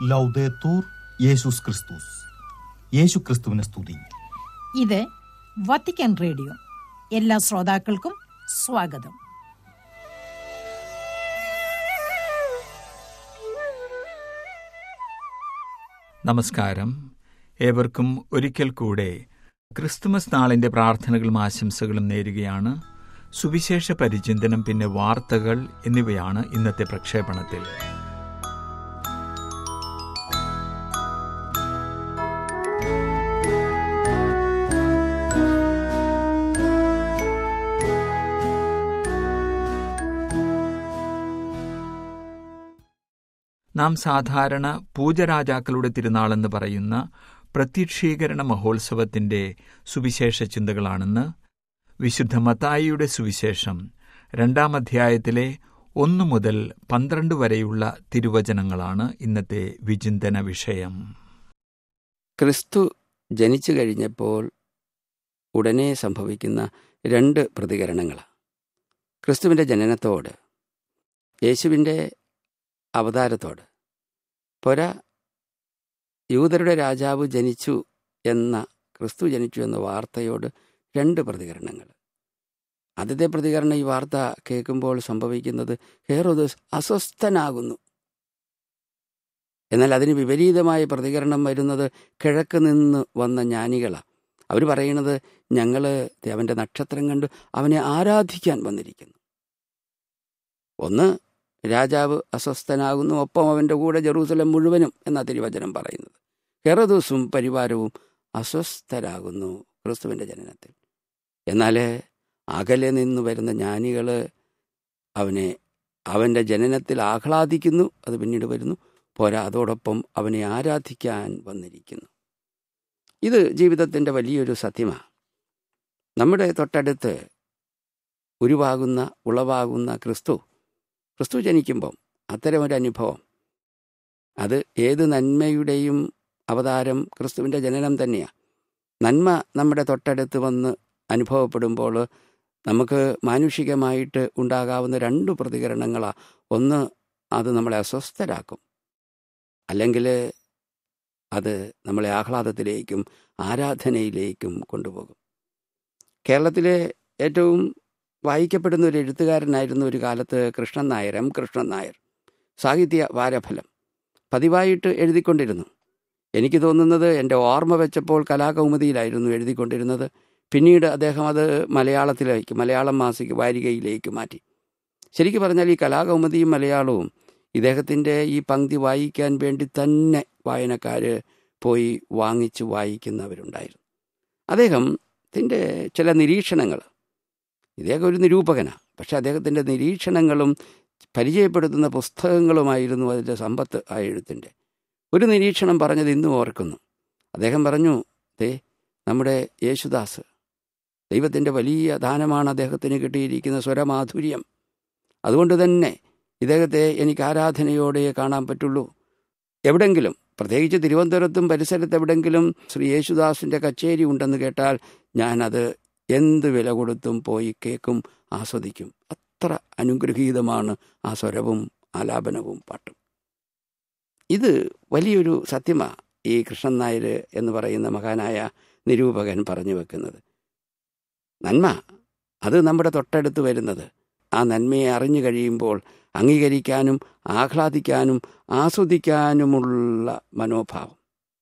ലൗദേത്തൂർ യേശുസ് ക്രിസ്തുസ് യേശു ക്രിസ്തുവിനെ സ്തുതി ഇത് വത്തിക്കാൻ റേഡിയോ എല്ലാ ശ്രോതാക്കൾക്കും സ്വാഗതം നമസ്കാരം ഏവർക്കും ഒരിക്കൽ കൂടെ ക്രിസ്തുമസ് നാളിന്റെ പ്രാർത്ഥനകളും ആശംസകളും നേരുകയാണ് സുവിശേഷ പരിചിന്തനം പിന്നെ വാർത്തകൾ എന്നിവയാണ് ഇന്നത്തെ പ്രക്ഷേപണത്തിൽ നാം സാധാരണ പൂജരാജാക്കളുടെ തിരുനാളെന്ന് പറയുന്ന പ്രത്യക്ഷീകരണ മഹോത്സവത്തിന്റെ സുവിശേഷ ചിന്തകളാണെന്ന് വിശുദ്ധ മത്തായിയുടെ സുവിശേഷം രണ്ടാം അധ്യായത്തിലെ ഒന്നു മുതൽ പന്ത്രണ്ട് വരെയുള്ള തിരുവചനങ്ങളാണ് ഇന്നത്തെ വിചിന്തന വിഷയം ക്രിസ്തു ജനിച്ചു കഴിഞ്ഞപ്പോൾ ഉടനെ സംഭവിക്കുന്ന രണ്ട് പ്രതികരണങ്ങളാണ് ക്രിസ്തുവിൻ്റെ ജനനത്തോട് യേശുവിൻ്റെ അവതാരത്തോട് പോരാ യൂതരുടെ രാജാവ് ജനിച്ചു എന്ന ക്രിസ്തു ജനിച്ചു എന്ന വാർത്തയോട് രണ്ട് പ്രതികരണങ്ങൾ ആദ്യത്തെ പ്രതികരണം ഈ വാർത്ത കേൾക്കുമ്പോൾ സംഭവിക്കുന്നത് ഹേറോദസ് അസ്വസ്ഥനാകുന്നു എന്നാൽ അതിന് വിപരീതമായ പ്രതികരണം വരുന്നത് കിഴക്ക് നിന്ന് വന്ന ജ്ഞാനികളാണ് അവർ പറയുന്നത് ഞങ്ങൾ അവൻ്റെ നക്ഷത്രം കണ്ട് അവനെ ആരാധിക്കാൻ വന്നിരിക്കുന്നു ഒന്ന് രാജാവ് അസ്വസ്ഥനാകുന്നു ഒപ്പം അവൻ്റെ കൂടെ ജെറൂസലം മുഴുവനും എന്ന തിരുവചനം പറയുന്നത് ഹെറദൂസും പരിവാരവും അസ്വസ്ഥരാകുന്നു ക്രിസ്തുവിൻ്റെ ജനനത്തിൽ എന്നാൽ അകലെ നിന്ന് വരുന്ന ജ്ഞാനികൾ അവനെ അവൻ്റെ ജനനത്തിൽ ആഹ്ലാദിക്കുന്നു അത് പിന്നീട് വരുന്നു പോരാ അതോടൊപ്പം അവനെ ആരാധിക്കാൻ വന്നിരിക്കുന്നു ഇത് ജീവിതത്തിൻ്റെ വലിയൊരു സത്യമാണ് നമ്മുടെ തൊട്ടടുത്ത് ഉരുവാകുന്ന ഉളവാകുന്ന ക്രിസ്തു ക്രിസ്തു ജനിക്കുമ്പം അത്തരമൊരു അനുഭവം അത് ഏത് നന്മയുടെയും അവതാരം ക്രിസ്തുവിൻ്റെ ജനനം തന്നെയാണ് നന്മ നമ്മുടെ തൊട്ടടുത്ത് വന്ന് അനുഭവപ്പെടുമ്പോൾ നമുക്ക് മാനുഷികമായിട്ട് ഉണ്ടാകാവുന്ന രണ്ട് പ്രതികരണങ്ങളാണ് ഒന്ന് അത് നമ്മളെ അസ്വസ്ഥരാക്കും അല്ലെങ്കിൽ അത് നമ്മളെ ആഹ്ലാദത്തിലേക്കും ആരാധനയിലേക്കും കൊണ്ടുപോകും കേരളത്തിലെ ഏറ്റവും വായിക്കപ്പെടുന്ന ഒരു എഴുത്തുകാരനായിരുന്നു ഒരു കാലത്ത് കൃഷ്ണൻ നായർ എം കൃഷ്ണൻ നായർ സാഹിത്യ വാരഫലം പതിവായിട്ട് എഴുതിക്കൊണ്ടിരുന്നു എനിക്ക് തോന്നുന്നത് എൻ്റെ ഓർമ്മ വെച്ചപ്പോൾ കലാകൗമുദിയിലായിരുന്നു എഴുതിക്കൊണ്ടിരുന്നത് പിന്നീട് അദ്ദേഹം അത് മലയാളത്തിലേക്ക് മലയാളം മാസിക വാരികയിലേക്ക് മാറ്റി ശരിക്കും പറഞ്ഞാൽ ഈ കലാകൗമുദിയും മലയാളവും ഇദ്ദേഹത്തിൻ്റെ ഈ പങ്ക്തി വായിക്കാൻ വേണ്ടി തന്നെ വായനക്കാർ പോയി വാങ്ങിച്ച് വായിക്കുന്നവരുണ്ടായിരുന്നു അദ്ദേഹത്തിൻ്റെ ചില നിരീക്ഷണങ്ങൾ ഇദ്ദേഹം ഒരു നിരൂപകനാണ് പക്ഷെ അദ്ദേഹത്തിൻ്റെ നിരീക്ഷണങ്ങളും പരിചയപ്പെടുത്തുന്ന പുസ്തകങ്ങളുമായിരുന്നു അതിൻ്റെ സമ്പത്ത് ആ എഴുത്തിൻ്റെ ഒരു നിരീക്ഷണം പറഞ്ഞത് ഇന്നും ഓർക്കുന്നു അദ്ദേഹം പറഞ്ഞു ദേ നമ്മുടെ യേശുദാസ് ദൈവത്തിൻ്റെ വലിയ ദാനമാണ് അദ്ദേഹത്തിന് കിട്ടിയിരിക്കുന്ന സ്വരമാധുര്യം അതുകൊണ്ട് തന്നെ ഇദ്ദേഹത്തെ എനിക്ക് ആരാധനയോടെ കാണാൻ പറ്റുള്ളൂ എവിടെങ്കിലും പ്രത്യേകിച്ച് തിരുവനന്തപുരത്തും പരിസരത്ത് എവിടെങ്കിലും ശ്രീ യേശുദാസിൻ്റെ കച്ചേരി ഉണ്ടെന്ന് കേട്ടാൽ ഞാനത് എന്ത് വില കൊടുത്തും പോയി കേൾക്കും ആസ്വദിക്കും അത്ര അനുഗ്രഹീതമാണ് ആ സ്വരവും ആലാപനവും പാട്ടും ഇത് വലിയൊരു സത്യമാണ് ഈ കൃഷ്ണൻ നായർ എന്ന് പറയുന്ന മഹാനായ നിരൂപകൻ പറഞ്ഞു വെക്കുന്നത് നന്മ അത് നമ്മുടെ തൊട്ടടുത്ത് വരുന്നത് ആ നന്മയെ അറിഞ്ഞു കഴിയുമ്പോൾ അംഗീകരിക്കാനും ആഹ്ലാദിക്കാനും ആസ്വദിക്കാനുമുള്ള മനോഭാവം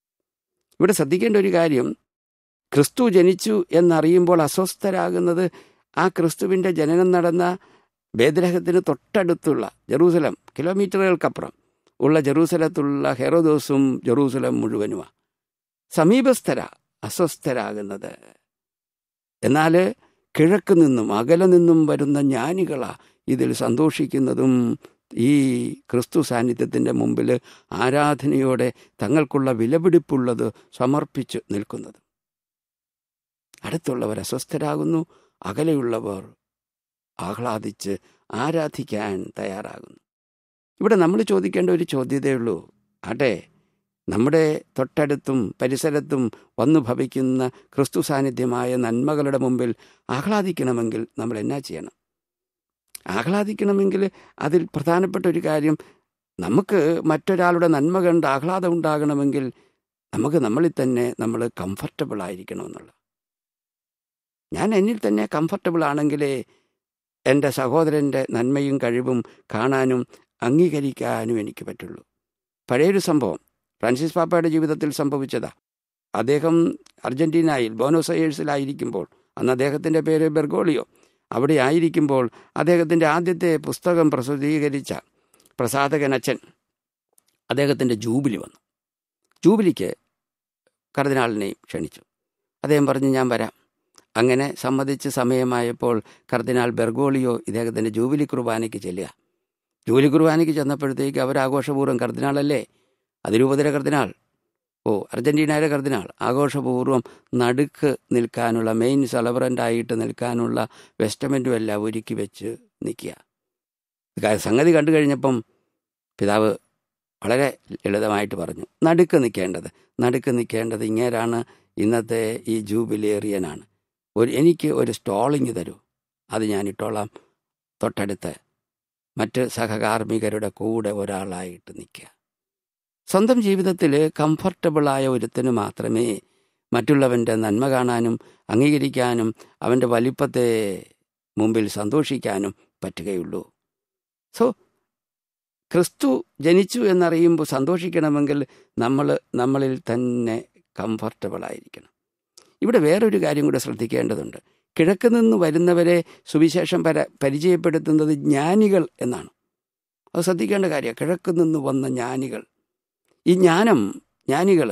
ഇവിടെ ശ്രദ്ധിക്കേണ്ട ഒരു കാര്യം ക്രിസ്തു ജനിച്ചു എന്നറിയുമ്പോൾ അസ്വസ്ഥരാകുന്നത് ആ ക്രിസ്തുവിൻ്റെ ജനനം നടന്ന ബേദ്രഹത്തിന് തൊട്ടടുത്തുള്ള ജെറൂസലം കിലോമീറ്ററുകൾക്കപ്പുറം ഉള്ള ജെറൂസലത്തുള്ള ഹെറോദോസും ജെറൂസലം മുഴുവനുമാണ് സമീപസ്ഥര അസ്വസ്ഥരാകുന്നത് എന്നാൽ കിഴക്ക് നിന്നും അകലെ നിന്നും വരുന്ന ജ്ഞാനികളാ ഇതിൽ സന്തോഷിക്കുന്നതും ഈ ക്രിസ്തു സാന്നിധ്യത്തിൻ്റെ മുമ്പിൽ ആരാധനയോടെ തങ്ങൾക്കുള്ള വിലപിടിപ്പുള്ളത് സമർപ്പിച്ച് നിൽക്കുന്നത് അടുത്തുള്ളവർ അസ്വസ്ഥരാകുന്നു അകലെയുള്ളവർ ആഹ്ലാദിച്ച് ആരാധിക്കാൻ തയ്യാറാകുന്നു ഇവിടെ നമ്മൾ ചോദിക്കേണ്ട ഒരു ചോദ്യതയുള്ളൂ ആട്ടെ നമ്മുടെ തൊട്ടടുത്തും പരിസരത്തും വന്നു ഭവിക്കുന്ന ക്രിസ്തു സാന്നിധ്യമായ നന്മകളുടെ മുമ്പിൽ ആഹ്ലാദിക്കണമെങ്കിൽ നമ്മൾ എന്നാ ചെയ്യണം ആഹ്ലാദിക്കണമെങ്കിൽ അതിൽ പ്രധാനപ്പെട്ട ഒരു കാര്യം നമുക്ക് മറ്റൊരാളുടെ നന്മ കണ്ട് ആഹ്ലാദം ഉണ്ടാകണമെങ്കിൽ നമുക്ക് നമ്മളിൽ തന്നെ നമ്മൾ കംഫർട്ടബിൾ ആയിരിക്കണമെന്നുള്ള ഞാൻ എന്നിൽ തന്നെ കംഫർട്ടബിൾ ആണെങ്കിലേ എൻ്റെ സഹോദരൻ്റെ നന്മയും കഴിവും കാണാനും അംഗീകരിക്കാനും എനിക്ക് പറ്റുള്ളൂ പഴയൊരു സംഭവം ഫ്രാൻസിസ് പാപ്പയുടെ ജീവിതത്തിൽ സംഭവിച്ചതാ അദ്ദേഹം അർജന്റീനയിൽ ബോനോസയേഴ്സിലായിരിക്കുമ്പോൾ അന്ന് അദ്ദേഹത്തിൻ്റെ പേര് ബെർഗോളിയോ അവിടെ ആയിരിക്കുമ്പോൾ അദ്ദേഹത്തിൻ്റെ ആദ്യത്തെ പുസ്തകം പ്രസിദ്ധീകരിച്ച പ്രസാധകനച്ഛൻ അദ്ദേഹത്തിൻ്റെ ജൂബിലി വന്നു ജൂബിലിക്ക് കർദിനാളിനെയും ക്ഷണിച്ചു അദ്ദേഹം പറഞ്ഞു ഞാൻ വരാം അങ്ങനെ സമ്മതിച്ച് സമയമായപ്പോൾ കർദിനാൾ ബെർഗോളിയോ ഇദ്ദേഹത്തിൻ്റെ ജൂബിലി കുർബാനയ്ക്ക് ചെല്ലുക ജൂബിലി കുർബാനയ്ക്ക് ചെന്നപ്പോഴത്തേക്ക് അവർ ആഘോഷപൂർവ്വം കർദിനാളല്ലേ അതിരൂപതര കർദിനാൾ ഓ അർജന്റീനയിലെ കർദിനാൾ ആഘോഷപൂർവ്വം നടുക്ക് നിൽക്കാനുള്ള മെയിൻ സെലബ്രൻ്റായിട്ട് നിൽക്കാനുള്ള വെസ്റ്റമെൻറ്റും എല്ലാം ഒരുക്കി വെച്ച് നിൽക്കുക സംഗതി കണ്ടു കഴിഞ്ഞപ്പം പിതാവ് വളരെ ലളിതമായിട്ട് പറഞ്ഞു നടുക്ക് നിൽക്കേണ്ടത് നടുക്ക് നിൽക്കേണ്ടത് ഇങ്ങേരാണ് ഇന്നത്തെ ഈ ജൂബിലേറിയനാണ് ഒരു എനിക്ക് ഒരു സ്റ്റോളിങ് തരൂ അത് ഞാൻ ഇട്ടോളാം തൊട്ടടുത്ത് മറ്റ് സഹകാർമ്മികരുടെ കൂടെ ഒരാളായിട്ട് നിൽക്കുക സ്വന്തം ജീവിതത്തിൽ കംഫർട്ടബിളായ ഒരുത്തിന് മാത്രമേ മറ്റുള്ളവൻ്റെ നന്മ കാണാനും അംഗീകരിക്കാനും അവൻ്റെ വലിപ്പത്തെ മുമ്പിൽ സന്തോഷിക്കാനും പറ്റുകയുള്ളൂ സോ ക്രിസ്തു ജനിച്ചു എന്നറിയുമ്പോൾ സന്തോഷിക്കണമെങ്കിൽ നമ്മൾ നമ്മളിൽ തന്നെ കംഫർട്ടബിൾ ആയിരിക്കണം ഇവിടെ വേറൊരു കാര്യം കൂടെ ശ്രദ്ധിക്കേണ്ടതുണ്ട് കിഴക്ക് നിന്ന് വരുന്നവരെ സുവിശേഷം പര പരിചയപ്പെടുത്തുന്നത് ജ്ഞാനികൾ എന്നാണ് അത് ശ്രദ്ധിക്കേണ്ട കാര്യമാണ് കിഴക്ക് നിന്ന് വന്ന ജ്ഞാനികൾ ഈ ജ്ഞാനം ജ്ഞാനികൾ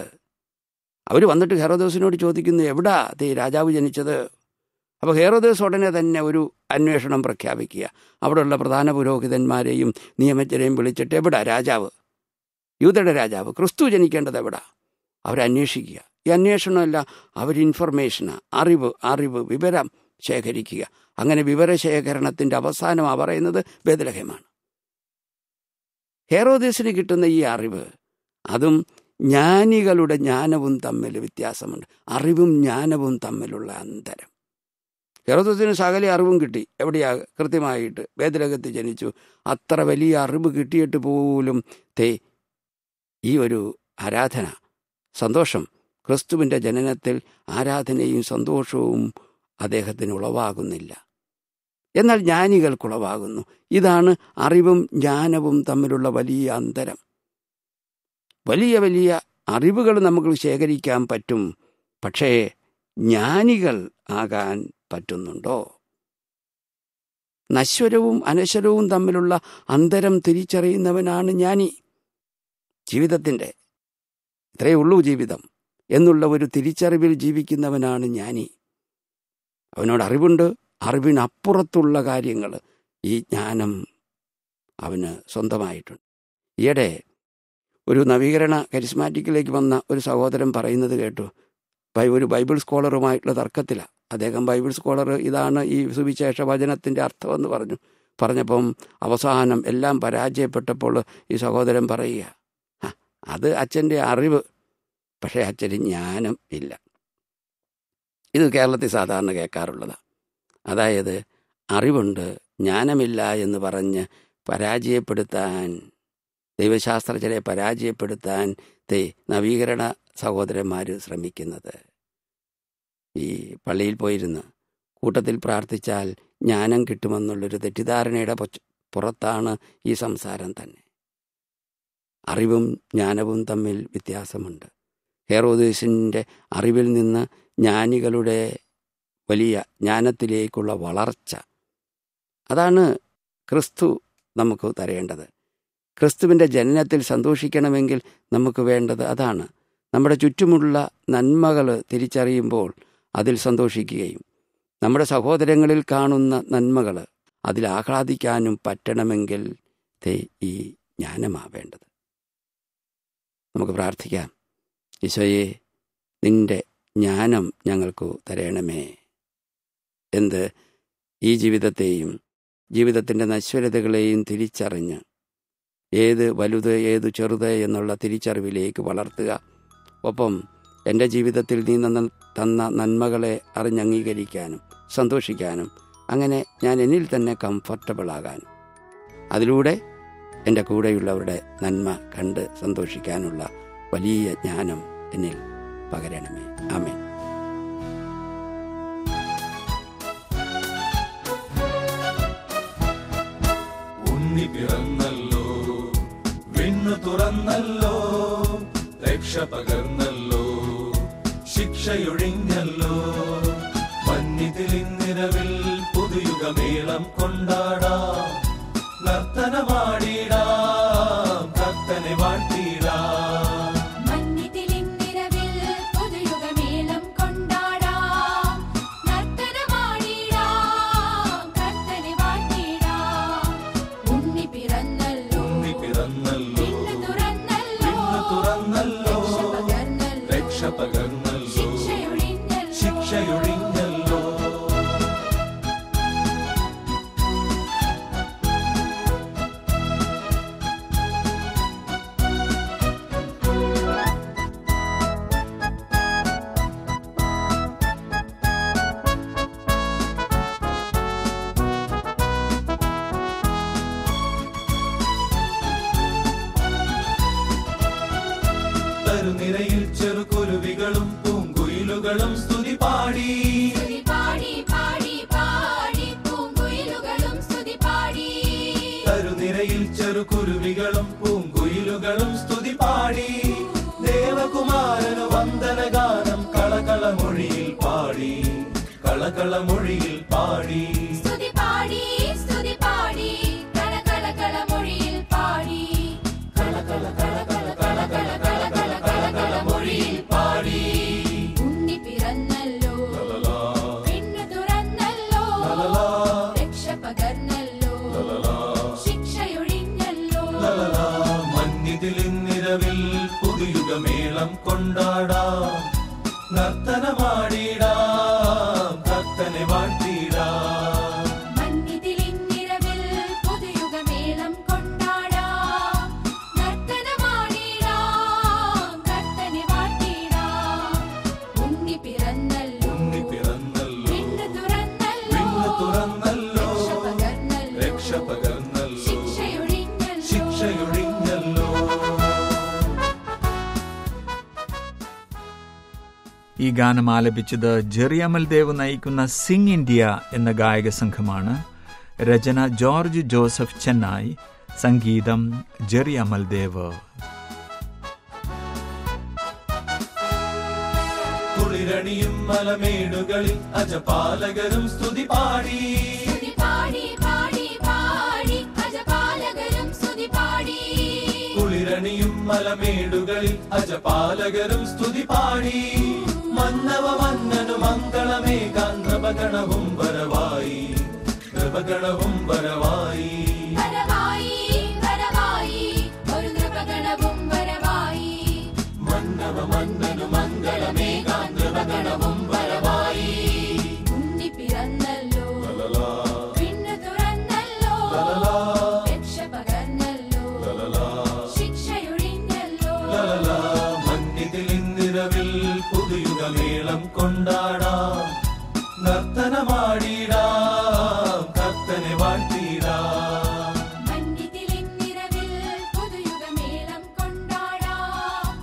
അവർ വന്നിട്ട് ഹെറോദോസിനോട് ചോദിക്കുന്നു എവിടാ തേ രാജാവ് ജനിച്ചത് അപ്പോൾ ഹെറോദോസ് ഉടനെ തന്നെ ഒരു അന്വേഷണം പ്രഖ്യാപിക്കുക അവിടെയുള്ള പ്രധാന പുരോഹിതന്മാരെയും നിയമജ്ഞരെയും വിളിച്ചിട്ട് എവിടാ രാജാവ് യൂതയുടെ രാജാവ് ക്രിസ്തു ജനിക്കേണ്ടത് എവിടാ അവരന്വേഷിക്കുക ഈ അന്വേഷണമല്ല അവർ ഇൻഫർമേഷന് അറിവ് അറിവ് വിവരം ശേഖരിക്കുക അങ്ങനെ വിവരശേഖരണത്തിൻ്റെ അവസാനമാണ് പറയുന്നത് ബദലഹമാണ് ഹേറോദേസിന് കിട്ടുന്ന ഈ അറിവ് അതും ജ്ഞാനികളുടെ ജ്ഞാനവും തമ്മിൽ വ്യത്യാസമുണ്ട് അറിവും ജ്ഞാനവും തമ്മിലുള്ള അന്തരം ഹെറോദസിന് സകല അറിവും കിട്ടി എവിടെയാ കൃത്യമായിട്ട് വേദലകത്ത് ജനിച്ചു അത്ര വലിയ അറിവ് കിട്ടിയിട്ട് പോലും തേ ഈ ഒരു ആരാധന സന്തോഷം ക്രിസ്തുവിൻ്റെ ജനനത്തിൽ ആരാധനയും സന്തോഷവും അദ്ദേഹത്തിന് ഉളവാകുന്നില്ല എന്നാൽ ജ്ഞാനികൾക്കുളവാകുന്നു ഇതാണ് അറിവും ജ്ഞാനവും തമ്മിലുള്ള വലിയ അന്തരം വലിയ വലിയ അറിവുകൾ നമുക്ക് ശേഖരിക്കാൻ പറ്റും പക്ഷേ ജ്ഞാനികൾ ആകാൻ പറ്റുന്നുണ്ടോ നശ്വരവും അനശ്വരവും തമ്മിലുള്ള അന്തരം തിരിച്ചറിയുന്നവനാണ് ജ്ഞാനി ജീവിതത്തിൻ്റെ ഇത്രയേ ഉള്ളൂ ജീവിതം എന്നുള്ള ഒരു തിരിച്ചറിവിൽ ജീവിക്കുന്നവനാണ് ജ്ഞാനി അവനോട് അറിവുണ്ട് അറിവിനപ്പുറത്തുള്ള കാര്യങ്ങൾ ഈ ജ്ഞാനം അവന് സ്വന്തമായിട്ടുണ്ട് ഈയിടെ ഒരു നവീകരണ കരിസ്മാറ്റിക്കിലേക്ക് വന്ന ഒരു സഹോദരൻ പറയുന്നത് കേട്ടു ബൈ ഒരു ബൈബിൾ സ്കോളറുമായിട്ടുള്ള തർക്കത്തിലാണ് അദ്ദേഹം ബൈബിൾ സ്കോളർ ഇതാണ് ഈ സുവിശേഷ വചനത്തിൻ്റെ അർത്ഥമെന്ന് പറഞ്ഞു പറഞ്ഞപ്പം അവസാനം എല്ലാം പരാജയപ്പെട്ടപ്പോൾ ഈ സഹോദരൻ പറയുക അത് അച്ഛൻ്റെ അറിവ് പക്ഷേ അച്ഛന് ജ്ഞാനം ഇല്ല ഇത് കേരളത്തിൽ സാധാരണ കേൾക്കാറുള്ളതാണ് അതായത് അറിവുണ്ട് ജ്ഞാനമില്ല എന്ന് പറഞ്ഞ് പരാജയപ്പെടുത്താൻ ദൈവശാസ്ത്രജ്ഞരെ പരാജയപ്പെടുത്താൻ തേ നവീകരണ സഹോദരന്മാർ ശ്രമിക്കുന്നത് ഈ പള്ളിയിൽ പോയിരുന്ന് കൂട്ടത്തിൽ പ്രാർത്ഥിച്ചാൽ ജ്ഞാനം കിട്ടുമെന്നുള്ളൊരു തെറ്റിദ്ധാരണയുടെ പുറത്താണ് ഈ സംസാരം തന്നെ അറിവും ജ്ഞാനവും തമ്മിൽ വ്യത്യാസമുണ്ട് ഹെറോദേസിൻ്റെ അറിവിൽ നിന്ന് ജ്ഞാനികളുടെ വലിയ ജ്ഞാനത്തിലേക്കുള്ള വളർച്ച അതാണ് ക്രിസ്തു നമുക്ക് തരേണ്ടത് ക്രിസ്തുവിൻ്റെ ജനനത്തിൽ സന്തോഷിക്കണമെങ്കിൽ നമുക്ക് വേണ്ടത് അതാണ് നമ്മുടെ ചുറ്റുമുള്ള നന്മകൾ തിരിച്ചറിയുമ്പോൾ അതിൽ സന്തോഷിക്കുകയും നമ്മുടെ സഹോദരങ്ങളിൽ കാണുന്ന നന്മകൾ അതിൽ ആഹ്ലാദിക്കാനും പറ്റണമെങ്കിൽ തേ ഈ ജ്ഞാനമാ വേണ്ടത് നമുക്ക് പ്രാർത്ഥിക്കാം ഈശോയെ നിന്റെ ജ്ഞാനം ഞങ്ങൾക്ക് തരണമേ എന്ത് ഈ ജീവിതത്തെയും ജീവിതത്തിൻ്റെ നശ്വരതകളെയും തിരിച്ചറിഞ്ഞ് ഏത് വലുത് ഏത് ചെറുത് എന്നുള്ള തിരിച്ചറിവിലേക്ക് വളർത്തുക ഒപ്പം എൻ്റെ ജീവിതത്തിൽ നീ നന്ന തന്ന നന്മകളെ അറിഞ്ഞംഗീകരിക്കാനും സന്തോഷിക്കാനും അങ്ങനെ ഞാൻ എന്നിൽ തന്നെ കംഫർട്ടബിൾ ആകാനും അതിലൂടെ എൻ്റെ കൂടെയുള്ളവരുടെ നന്മ കണ്ട് സന്തോഷിക്കാനുള്ള വലിയ ജ്ഞാനം എന്നിൽ പകരണമേ ആമേൻ ഉണ്ണി പിറന്നല്ലോ വിണ്ണു തുറന്നല്ലോ രക്ഷ പകർന്നല്ലോ ശിക്ഷയൊഴിഞ്ഞല്ലോ മഞ്ഞിതിലിന്നിരവിൽ പുതുയുഗമേളം കൊണ്ടാടാം നർത്തനമാടിടാം കത്തനെ വാഴ്ത്തിടാം മഞ്ഞിതിലിന്നിരവിൽ പുതുയുഗമേളം കൊണ്ടാടാം നർത്തനമാടിടാം കർത്തനെ വാഴ്ത്തിടാം ഉണ്ണി പിറന്നല്ലോ ഉണ്ണി പിറന്നല്ലോ വിണ്ണ് തുറന്നല്ലോ വിണ്ണു തുറന്നല്ലോ രക്ഷ രക്ഷ പകർന്നല്ലോ പകർന്നല്ലോ ശിക്ഷയൊഴിഞ്ഞല്ലോ ശിക്ഷയൊഴിഞ്ഞല്ലോ തരുനിരയിൽ ചെറുകുരുവികളും പൂങ്കുയിലുകളും സ്തുതി പാടി സ്തുതി പാടി പാടി പാടി പൂങ്കുയിലുകളും സ്തുതി പാടി തരുനിരയിൽ ചെറുകുരുവികളും പൂങ്കുയിലുകളും സ്തുതി പാടി ദേവകുമാരനു വന്ദനഗാനം കളകളമൊഴിയിൽ പാടി കളകളമൊഴിയിൽ പാടി സ്തുതി പാടി സ്തുതി പാടി കള കള കള മൊഴിയിൽ പാടി കള കള കള കള കള കള കള കള കള കള മൊഴിയിൽ പാടി ഉണ്ണി പിറന്നല്ലോ വിണ്ണ് തുറന്നല്ലോ രക്ഷ പകർന്നല്ലോ ശിക്ഷയൊഴിഞ്ഞല്ലോ ലലലാ, മഞ്ഞിതിലിന്നിരവിൽ പുതുയുഗമേളം കൊണ്ടാടാം നർത്തനമാടിടാം കത്തനെ വാഴ്ത്തിടാം മഞ്ഞിതിലിന്നിരവിൽ പുതുയുഗമേളം കൊണ്ടാടാം നർത്തനമാടിടാം കർത്തനെ വാഴ്ത്തിടാം ഉണ്ണി പിറന്നല്ലോ ഉണ്ണി പിറന്നല്ലോ വിണ്ണ് തുറന്നല്ലോ വിണ്ണ് തുറന്നല്ലോ രക്ഷ പകർന്നല്ലോ രക്ഷ പകർന്നല്ലോ ശിക്ഷയൊഴിഞ്ഞല്ലോ ശിക്ഷയൊഴിഞ്ഞല്ലോ ഈ ഗാനം ആലപിച്ചത് ജെറിയമൽ ദേവ് നയിക്കുന്ന സിംഗ് ഇന്ത്യ എന്ന ഗായക സംഘമാണ് രചന ജോർജ് ജോസഫ് ചെന്നായ് സംഗീതം ജെറിയമൽ ദേവ് കുളിരണിയും മലമേടുകളിൽ അജപാലകരും സ്തുതി പാടി സ്തുതി പാടി പാടി പാടി അജപാലകരും സ്തുതി പാടി കുളിരണിയും മലമേടുകളിൽ അജപാലകരും സ്തുതി പാടി മന്നവ മന്നനു മംഗളമേകാൻ നൃപഗണവും വരവായി നൃപഗണവും വരവായി വരവായി വരവായി ഒരു നൃപഗണവും വരവായി മന്നവ മന്നനു മംഗളമേകാൻ നൃപഗണവും വരവായി ഉണ്ണി പിറന്നല്ലോ ലലലാ, വിണ്ണ് തുറന്നല്ലോ ലലലാ, രക്ഷ പകർന്നല്ലോ ലലലാ. ശിക്ഷയൊഴിഞ്ഞല്ലോ ലലലാ, മഞ്ഞിതിലിന്നിരവിൽ പുതുയുഗമേളം കൊണ്ടാടാം നർത്തനമാടിടാം കത്തനെ വാഴ്ത്തിടാം മഞ്ഞിതിലിന്നിരവിൽ പുതുയുഗമേളം കൊണ്ടാടാം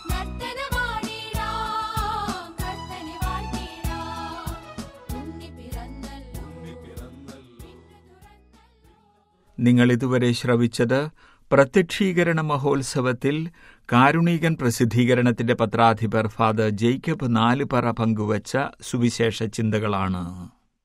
നർത്തനമാടിടാം കർത്തനെ വാഴ്ത്തിടാം ഉണ്ണി പിറന്നല്ലോ നിങ്ങൾ ഇതുവരെ ശ്രവിച്ചത് പ്രത്യക്ഷീകരണ മഹോത്സവത്തിൽ കാരുണികൻ പ്രസിദ്ധീകരണത്തിന്റെ പത്രാധിപർ ഫാദർ ജേക്കബ് നാലുപറ പങ്കുവച്ച സുവിശേഷ ചിന്തകളാണ്